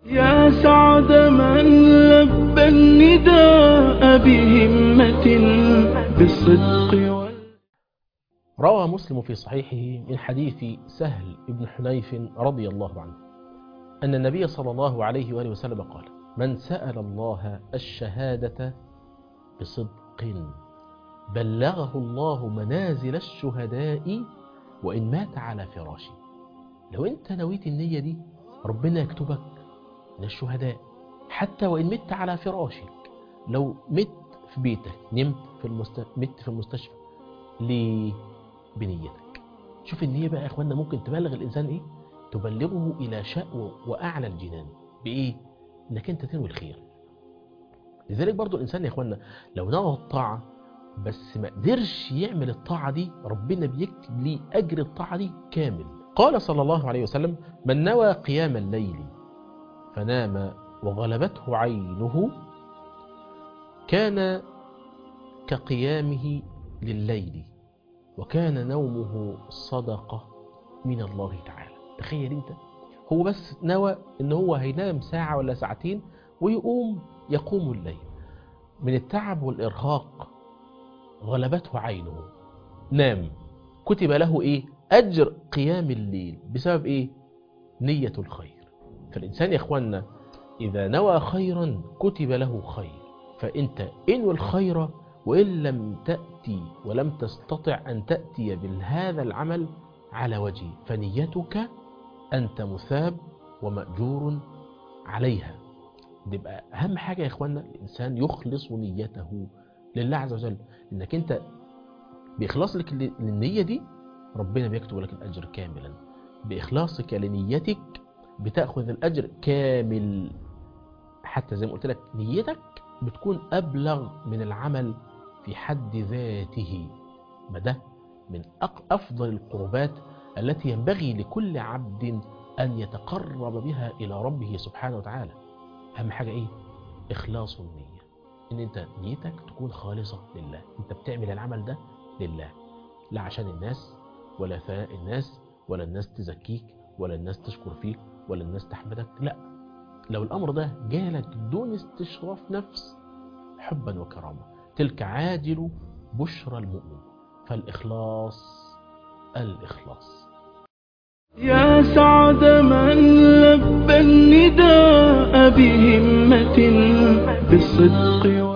يا سعد من لبى النداء بهمة بالصدق وال... روى مسلم في صحيحه من حديث سهل بن حنيف رضي الله عنه أن النبي صلى الله عليه وآله وسلم قال من سأل الله الشهادة بصدق بلغه الله منازل الشهداء وإن مات على فراشه لو أنت نويت النية دي ربنا يكتبك من الشهداء حتى وإن مت على فراشك لو مت في بيتك نمت في المست... مت في المستشفى ليه بنيتك شوف النية بقى يا اخوانا ممكن تبلغ الإنسان إيه تبلغه إلى شأو وأعلى الجنان بإيه إنك أنت تنوي الخير لذلك برضو الإنسان يا اخوانا لو نوى الطاعة بس ما قدرش يعمل الطاعة دي ربنا بيكتب لي أجر الطاعة دي كامل قال صلى الله عليه وسلم من نوى قيام الليل فنام وغلبته عينه كان كقيامه لليل وكان نومه صدقة من الله تعالى تخيل انت هو بس نوى ان هو هينام ساعة ولا ساعتين ويقوم يقوم الليل من التعب والإرهاق غلبته عينه نام كتب له ايه أجر قيام الليل بسبب ايه نية الخير فالإنسان يا إخوانا إذا نوى خيرا كتب له خير فأنت انوي الخير وإن لم تأتي ولم تستطع أن تأتي بهذا العمل على وجهه فنيتك أنت مثاب ومأجور عليها يبقى أهم حاجة يا إخوانا الإنسان يخلص نيته لله عز وجل إنك أنت بإخلاص لك للنية دي ربنا بيكتب لك الأجر كاملا بإخلاصك لنيتك بتأخذ الأجر كامل حتى زي ما قلت لك نيتك بتكون أبلغ من العمل في حد ذاته ما ده من أفضل القربات التي ينبغي لكل عبد أن يتقرب بها إلى ربه سبحانه وتعالى أهم حاجة إيه؟ إخلاص النية إن أنت نيتك تكون خالصة لله أنت بتعمل العمل ده لله لا عشان الناس ولا ثناء الناس ولا الناس تزكيك ولا الناس تشكر فيك ولا الناس تحمدك لا لو الأمر ده جالك دون استشراف نفس حبا وكرامة تلك عاجل بشرى المؤمن فالإخلاص الإخلاص يا سعد من لبى النداء بهمة بالصدق